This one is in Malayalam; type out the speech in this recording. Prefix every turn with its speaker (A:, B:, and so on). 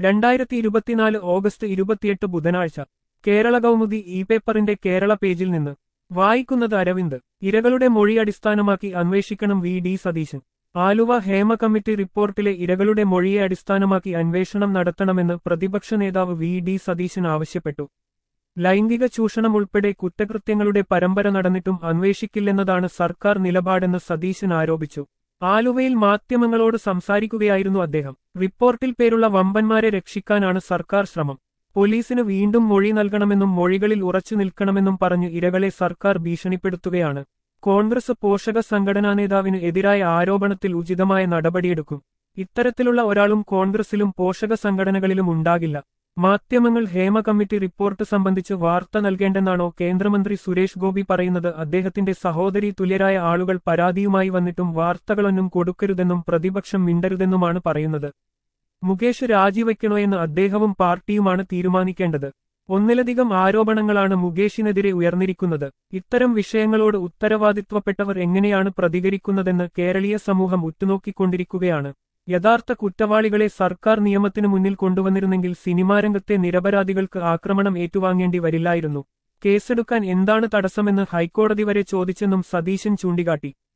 A: രണ്ടായിരത്തി ഇരുപത്തിനാല് ഓഗസ്റ്റ് ഇരുപത്തിയെട്ട് ബുധനാഴ്ച കേരള കൗമുദി ഇ പേപ്പറിന്റെ കേരള പേജിൽ നിന്ന് വായിക്കുന്നത് അരവിന്ദ് ഇരകളുടെ മൊഴി അടിസ്ഥാനമാക്കി അന്വേഷിക്കണം V D Satheesan Aluva Hema committee റിപ്പോർട്ടിലെ ഇരകളുടെ മൊഴിയെ അടിസ്ഥാനമാക്കി അന്വേഷണം നടത്തണമെന്ന് പ്രതിപക്ഷ നേതാവ് വി ഡി സതീശൻ ആവശ്യപ്പെട്ടു ലൈംഗിക ചൂഷണം ഉൾപ്പെടെ കുറ്റകൃത്യങ്ങളുടെ പരമ്പര നടന്നിട്ടും അന്വേഷിക്കില്ലെന്നതാണ് സർക്കാർ നിലപാടെന്ന് സതീശൻ ആരോപിച്ചു ആലുവയിൽ മാധ്യമങ്ങളോട് സംസാരിക്കുകയായിരുന്നു അദ്ദേഹം റിപ്പോർട്ടിൽ പേരുള്ള വമ്പന്മാരെ രക്ഷിക്കാനാണ് സർക്കാർ ശ്രമം പോലീസിന് വീണ്ടും മൊഴി നൽകണമെന്നും മൊഴികളിൽ ഉറച്ചു നിൽക്കണമെന്നും പറഞ്ഞ് ഇരകളെ സർക്കാർ ഭീഷണിപ്പെടുത്തുകയാണ് കോൺഗ്രസ് പോഷക സംഘടനാ നേതാവിന് എതിരായ ആരോപണത്തിൽ ഉചിതമായ നടപടിയെടുക്കും ഇത്തരത്തിലുള്ള ഒരാളും കോൺഗ്രസിലും പോഷക സംഘടനകളിലും ഉണ്ടാകില്ല മാധ്യമങ്ങൾ ഹേമ കമ്മിറ്റി റിപ്പോർട്ട് സംബന്ധിച്ച് വാർത്ത നൽകേണ്ടെന്നാണോ കേന്ദ്രമന്ത്രി സുരേഷ് ഗോപി പറയുന്നത് അദ്ദേഹത്തിന്റെ സഹോദരി തുല്യരായ ആളുകൾ പരാതിയുമായി വന്നിട്ടും വാർത്തകളൊന്നും കൊടുക്കരുതെന്നും പ്രതിപക്ഷം മിണ്ടരുതെന്നുമാണ് പറയുന്നത് മുകേഷ് രാജിവെക്കണോയെന്ന് അദ്ദേഹവും പാർട്ടിയുമാണ് തീരുമാനിക്കേണ്ടത് ഒന്നിലധികം ആരോപണങ്ങളാണ് മുകേഷിനെതിരെ ഉയർന്നിരിക്കുന്നത് ഇത്തരം വിഷയങ്ങളോട് ഉത്തരവാദിത്വപ്പെട്ടവർ എങ്ങനെയാണ് പ്രതികരിക്കുന്നതെന്ന് കേരളീയ സമൂഹം ഉറ്റുനോക്കിക്കൊണ്ടിരിക്കുകയാണ് യഥാർത്ഥ കുറ്റവാളികളെ സർക്കാർ നിയമത്തിനു മുന്നിൽ കൊണ്ടുവന്നിരുന്നെങ്കിൽ സിനിമാരംഗത്തെ നിരപരാധികൾക്ക് ആക്രമണം ഏറ്റുവാങ്ങേണ്ടി വരില്ലായിരുന്നു കേസെടുക്കാൻ എന്താണ് തടസ്സമെന്ന് ഹൈക്കോടതി വരെ ചോദിച്ചെന്നും സതീശൻ ചൂണ്ടിക്കാട്ടി